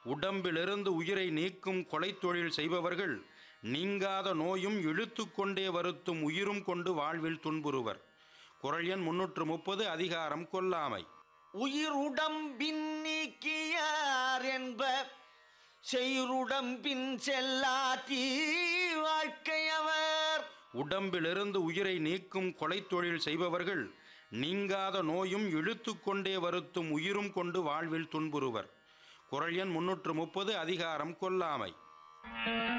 உடம்பிலிருந்து உயிரை நீக்கும் கொலைத் தொழில் செய்பவர்கள் நீங்காத நோயும் இழுத்து கொண்டே வருத்தும் உயிரும் கொண்டு வாழ்வில் துன்புறுவர் குரல் எண் முன்னூற்று முப்பது அதிகாரம் கொல்லாமை உயிர் உடம்பின் நீக்கியார் என்ப செய்ருடம்பின் செல்லாத்தி வாழ்க்கையவர் உடம்பிலிருந்து உயிரை நீக்கும் கொலைத் தொழில் செய்பவர்கள் நீங்காத நோயும் இழுத்து கொண்டே வருத்தும் உயிரும் கொண்டு வாழ்வில் துன்புறுவர் குரல் எண் முன்னூற்று முப்பது அதிகாரம் கொல்லாமை